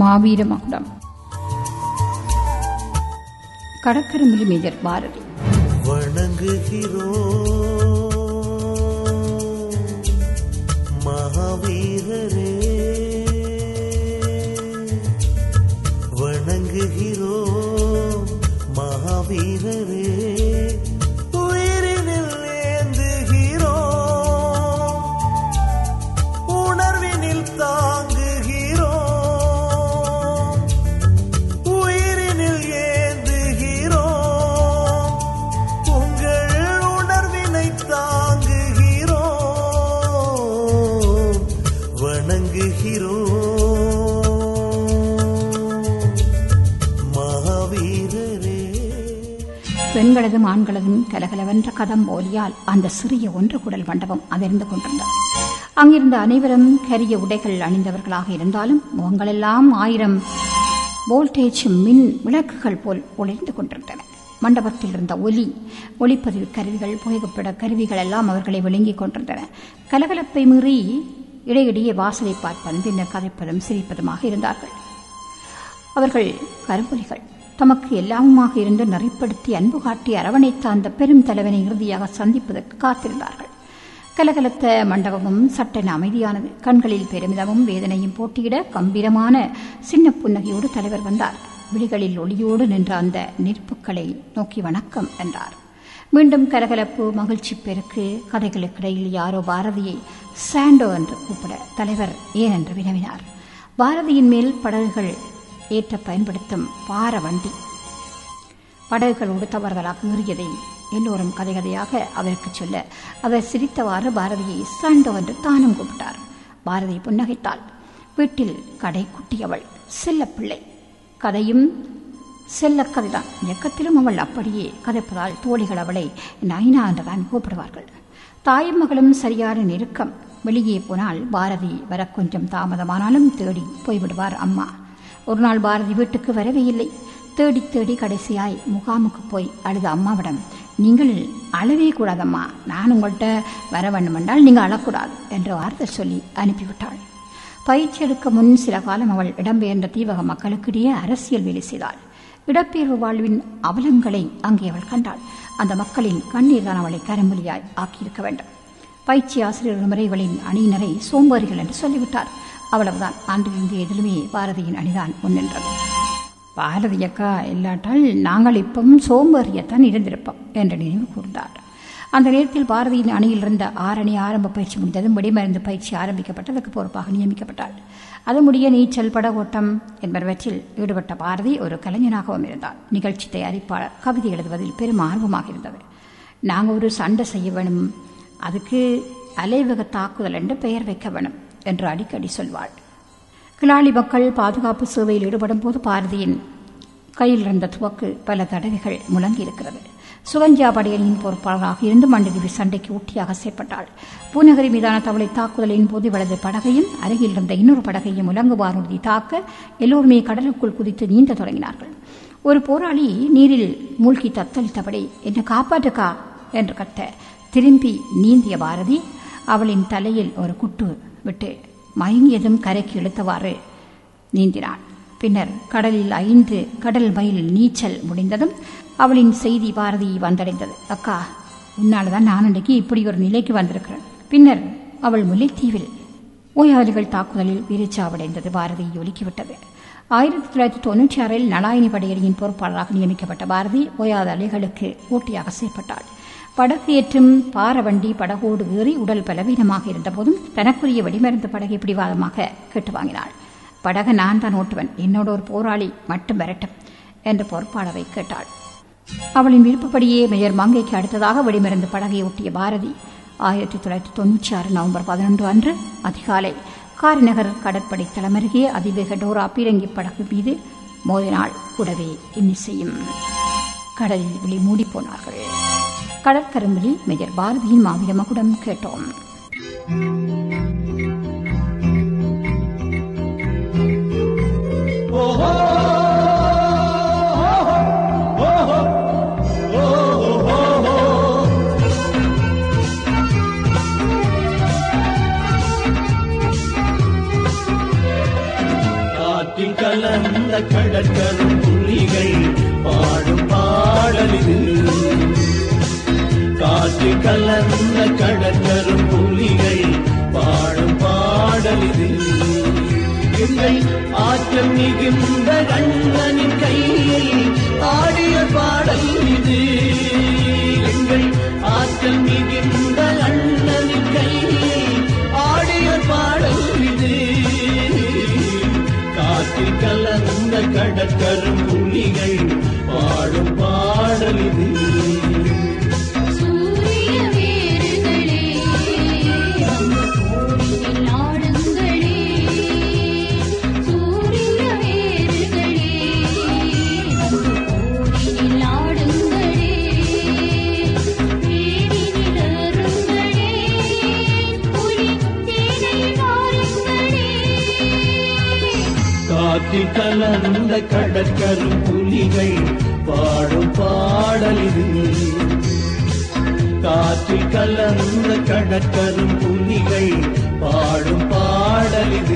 மாவீர மகுடம் கடற்கரமில் மேஜர் பாரதி வணங்குகிறோம் மகாவீரரே வணங்குகிறோம் மகாவீரரே உயிரினில் ஏந்துகிறோம் உணர்வினில் தாங்குகிறோம் உயிரினில் ஏந்துகிறோம் உங்கள் உணர்வினை தாங்குகிறோம் வணங்குகிறோம் மகாவீரரே பெண்களதும் ஆண்களதும் கலகலவென்ற கதம் போலியால் அந்த சிறிய ஒன்று குடல் மண்டபம் அதிர்ந்து கொண்டிருந்தது அங்கிருந்த அனைவரும் கரிய உடைகள் அணிந்தவர்களாக இருந்தாலும் முகங்களெல்லாம் ஆயிரம் வோல்டேஜ் மின் விளக்குகள் போல் ஒளிர்ந்து கொண்டிருந்தன மண்டபத்தில் இருந்த ஒலி ஒளிப்பதிவு கருவிகள் புகைப்பட கருவிகள் எல்லாம் அவர்களை விளங்கிக் கொண்டிருந்தன கலகலப்பை மீறி இடையிடையே வாசலை பார்ப்பதும் பின்னர் கதைப்பதும் சிரிப்பதுமாக இருந்தார்கள் அவர்கள் கரும்புலிகள் தமக்கு எல்லாமுமாக இருந்து நெறிப்படுத்தி அன்பு காட்டி அரவணைத்த அந்த பெரும் தலைவனை இறுதியாக சந்திப்பதற்கு காத்திருந்தார்கள் கலகலத்த மண்டபமும் சட்டென அமைதியானது கண்களில் பெருமிதமும் வேதனையும் போட்டியிட கம்பீரமான சின்ன புன்னகையோடு தலைவர் வந்தார் விழிகளில் ஒளியோடு நின்ற அந்த நெருப்புக்களை நோக்கி வணக்கம் என்றார் மீண்டும் கலகலப்பு மகிழ்ச்சி பெருக்கு கதைகளுக்கிடையில் யாரோ பாரதியை சாண்டோ என்று கூப்பிட தலைவர் ஏன் என்று வினவினார் பாரதியின் மேல் படகுகள் ஏற்ற பயன்படுத்தும் பார வண்டி படகுகளோடு தவறுதலாக ஏறியதை எல்லோரும் கதை கதையாக அவருக்கு சொல்ல அவர் சிரித்தவாறு பாரதியை சாண்டோ என்று தானும் கூப்பிட்டார் பாரதி புன்னகைத்தாள் வீட்டில் கடை குட்டியவள் செல்ல பிள்ளை கதையும் செல்ல கதைதான் இயக்கத்திலும் அவள் அப்படியே கதைப்பதால் தோழிகள் அவளை நைனா என்றுதான் கூப்பிடுவார்கள் தாயும் மகளும் சரியான நெருக்கம் வெளியே போனால் பாரதி வர கொஞ்சம் தாமதமானாலும் தேடி போய்விடுவார் அம்மா ஒரு நாள் பாரதி வீட்டுக்கு வரவே இல்லை தேடி தேடி கடைசியாய் முகாமுக்கு போய் அழுத அம்மாவிடம் நீங்கள் அழவே கூடாதம்மா நான் உங்கள்கிட்ட வர வேண்டுமென்றால் நீங்கள் அழக்கூடாது என்ற வார்த்தை சொல்லி அனுப்பிவிட்டாள் பயிற்சி எடுக்க முன் சில காலம் அவள் இடம்பெயர்ந்த தீவக மக்களுக்கிடையே அரசியல் வேலை செய்தாள் இடப்பெயர்வு வாழ்வின் அவலங்களை அங்கே அவள் கண்டாள் அந்த மக்களின் கண்ணீர் தான் அவளை கரும்புலியாய் ஆக்கியிருக்க வேண்டும் பயிற்சி ஆசிரியர் முறைகளின் அணியினரை சோம்பேறிகள் என்று சொல்லிவிட்டார் அவ்வளவுதான் அன்றிலிருந்து எதிலுமே பாரதியின் அணிதான் முன்னின்றது பாரதி அக்கா இல்லாட்டால் நாங்கள் இப்பவும் சோம்பேறியத்தான் இருந்திருப்போம் என்று நினைவு கூர்ந்தார் அந்த நேரத்தில் பாரதியின் அணியில் இருந்த ஆரணி ஆரம்ப பயிற்சி முடிந்ததும் வெடிமருந்து பயிற்சி ஆரம்பிக்கப்பட்டதற்கு பொறுப்பாக நியமிக்கப்பட்டாள் அது முடிய நீச்சல் படகோட்டம் என்பவற்றில் ஈடுபட்ட பாரதி ஒரு கலைஞனாகவும் இருந்தார் நிகழ்ச்சி தயாரிப்பாளர் கவிதை எழுதுவதில் பெரும் ஆர்வமாக இருந்தது நாங்கள் ஒரு சண்டை செய்ய வேணும் அதுக்கு அலைவக தாக்குதல் என்று பெயர் வைக்க வேணும் என்று அடிக்கடி சொல்வாள் கிளாலி மக்கள் பாதுகாப்பு சேவையில் ஈடுபடும் போது பாரதியின் கையில் இருந்த துவக்கு பல தடவைகள் முழங்கியிருக்கிறது சுகன்யா படையணியின் பொறுப்பாளராக இருந்து மண்டதிவி சண்டைக்கு ஊட்டியாக செயற்பட்டாள் பூநகரி மீதான தவளை தாக்குதலின் போது வலது படகையும் அருகில் இருந்த இன்னொரு படகையும் முழங்கு வானூர்தி தாக்க எல்லோருமே கடலுக்குள் குதித்து நீந்த தொடங்கினார்கள் ஒரு போராளி நீரில் மூழ்கி தத்தளித்தபடி என்னை காப்பாற்றுக்கா என்று கத்த திரும்பி நீந்திய பாரதி அவளின் தலையில் ஒரு குட்டு விட்டு மயங்கியதும் கரைக்கு இழுத்தவாறு நீந்தினாள் பின்னர் கடலில் ஐந்து கடல் மைல் நீச்சல் முடிந்ததும் அவளின் செய்தி பாரதி வந்தடைந்தது அக்கா உன்னால்தான் நான் அன்றைக்கு இப்படி ஒரு நிலைக்கு வந்திருக்கிறேன் பின்னர் அவள் முல்லைத்தீவில் ஓயாளிகள் தாக்குதலில் வீரச்சாவடைந்தது பாரதி ஒலுக்கிவிட்டது ஆயிரத்தி தொள்ளாயிரத்தி தொன்னூற்றி ஆறில் நலாயினி படையணியின் பொறுப்பாளராக நியமிக்கப்பட்ட பாரதி ஓயாத அலைகளுக்கு ஊட்டியாக செயற்பட்டாள் படகு ஏற்றும் பாரவண்டி படகோடு ஏறி உடல் பலவீனமாக இருந்தபோதும் தனக்குரிய வெடிமருந்து படகை பிடிவாதமாக கேட்டு வாங்கினாள் படகு நான் தான் ஓட்டுவன் என்னோட ஒரு போராளி மட்டும் வரட்டும் என்று பொறுப்பாளரை கேட்டாள் அவளின் விருப்பப்படியே மேயர் மங்கைக்கு அடுத்ததாக வெடிமருந்து படகை ஒட்டிய பாரதி ஆயிரத்தி தொள்ளாயிரத்தி தொன்னூற்றி ஆறு நவம்பர் பதினொன்று அன்று அதிகாலை காரிநகர் கடற்படை தளமருகே அதிவேக டோரா பீரங்கி படகு மீது மோதினாள் கூடவே இன்னிசையும் கடலில் விழி மூடி போனார்கள் கடற்கரும்பலில் மேஜர் பாரதியின் மாவீர மகுடம் கேட்டோம் காற்றின் கலந்த கடற்கரும் புலிகள் பாடும் பாடலிது காற்று கலந்த கடற்கரும் புலிகள் பாடும் பாடலிது எங்கள் ஆற்றல் மிகுந்த கண்ணனின் கையில் ஆடிய பாடல் இது எங்கள் ஆற்றல் மிகுந்த கண்ணனின் கையில் ஆடிய பாடல் இது காற்றில் கலந்த கடற்கரும் புலிகள் பாடும் பாடல் இது சூரிய வேர்களே கோவிலில் ஆடுங்களே சூரிய வேர்களே கோவிலில் ஆடுங்களே வேரினில் அருங்களே புலி தேனை வாருங்களே காற்றில் கலந்த கடற்கரும் புலிகள் பாடும் பாடல் இது காற்றில் கலந்த கடற்கரும் புலிகள் பாடும் பாடல் இது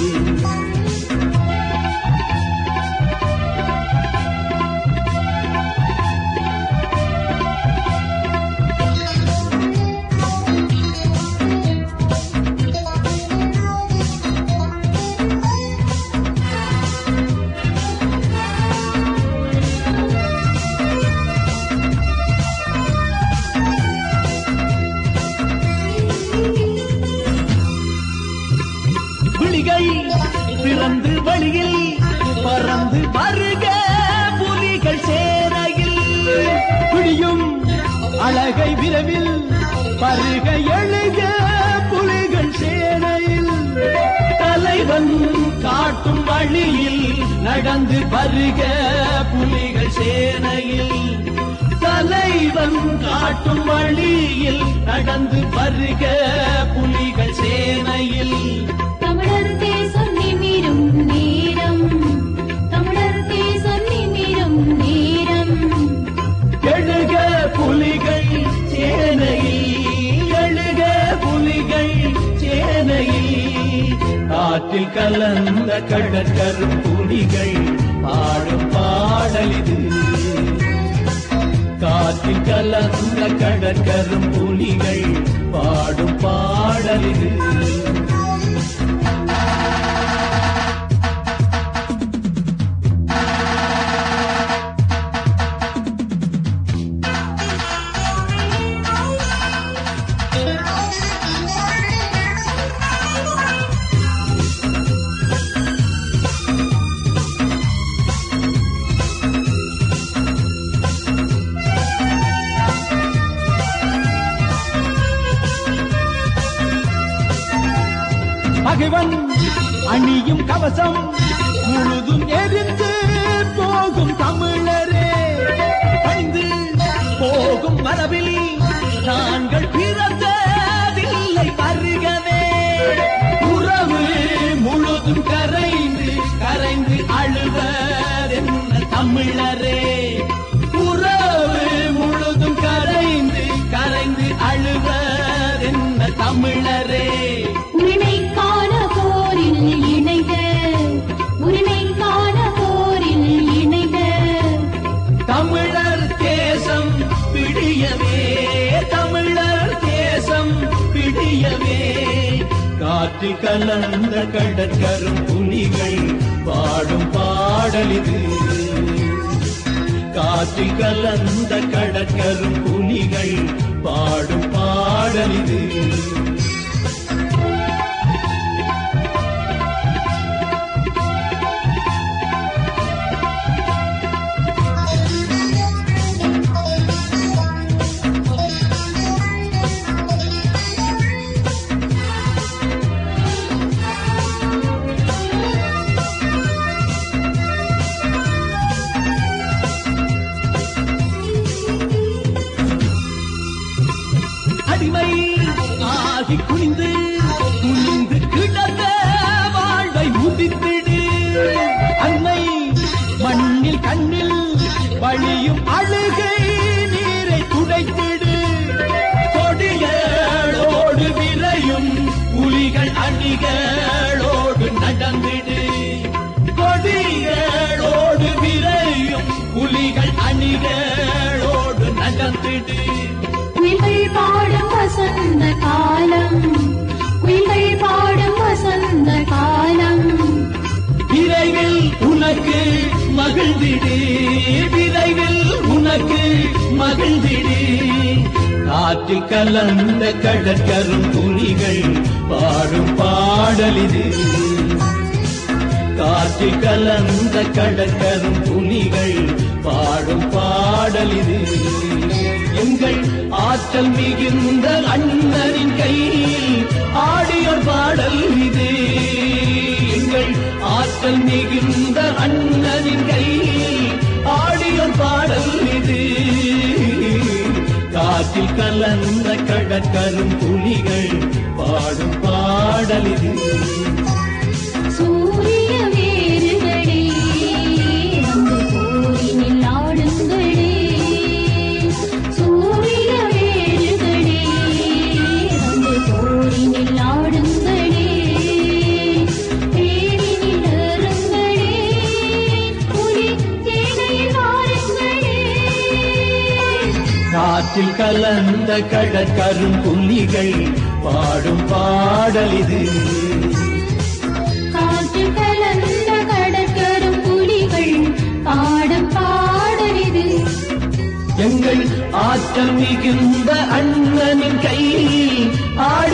விழிகை திறந்து வழியில் பறந்து வருக புலிகள் சேரையில் விழியும் அழகை விரைவில் பருக எழுக புலிகள் சேனையில் தலைவன் காட்டும் வழியில் நடந்து வருக புலிகள் சேனையில் தலைவன் காட்டும் வழியில் நடந்து வருக புலிகள் சேனையில் தமிழர் தேசம் நிமிரும் நேரம் தமிழர் தேசம் நிமிரும் நேரம் எழுக புலிகள் சேனையில் எழுக புலிகள் சேனையில் காற்றில் கலந்த கடற்கரும் புலிகள் பாடும் பாடல் இது காற்றில் கலந்த கடற்கரும் புலிகள் பாடும் பாடல் இது பகைவன் அணியும் கவசம் முழுதும் எரிந்து போகும் தமிழரே பணிந்து போகும் மரபில் நாங்கள் பிறந்ததில்லை வருகவே உறவு முழுதும் கரைந்து கரைந்து அழுவர் என்ன தமிழரே உறவு முழுதும் கரைந்து கரைந்து அழுவர் என்ன தமிழரே உரிமைக்கான போரில் இணைக உரிமைக்கான போரில் இணைக தமிழர் தேசம் பிடியவே தமிழர் தேசம் பிடியவே காற்றில் கலந்த கடற்கரும் புலிகள் பாடும் பாடல் இது காற்றில் கலந்த கடற்கரும் புலிகள் பாடும் பாடல் இது அடிமை ஆகி குனிந்து குனிந்து கிடந்த வாழ்வை உதித்திடு அன்னை மண்ணில் கண்ணில் வழியும் அழுகை நீரை துடைத்திடு கொடிகளோடு விரையும் புலிகள் அணிகளோடு நடந்திடு கொடி மகிழ்ந்திடு காற்றில் கலந்த கடற்கரும் துளிகள் பாடும் பாடலிது காற்றில் கலந்த கடற்கரும் துளிகள் பாடும் பாடலிது எங்கள் ஆற்றல் மிகுந்த அண்ணனின் கையில் ஆடியோர் பாடல் இது எங்கள் ஆற்றல் மிகுந்த அண்ணனின் கையில் ஆடியோர் பாடல் இது காற்றில் கலந்த கடற்கரும் புலிகள் பாடும் பாடல் இது சூரிய வேர்களே வந்து போரினில் ஆடுங்களே சூரிய வேர்களே வந்து போரினில் ஆடுங்களே தேரினில் அருங்களே புலி தேனையில் வாருங்களே காற்றில் கலந்த கடற்கரும் புலிகள் பாடும் பாடல் இது காற்று கலந்த கடற்கரும் புலிகள் பாடம் பாடலிது எங்கள் ஆற்றல் மிகுந்த அண்ணனின் கையில் ஆடி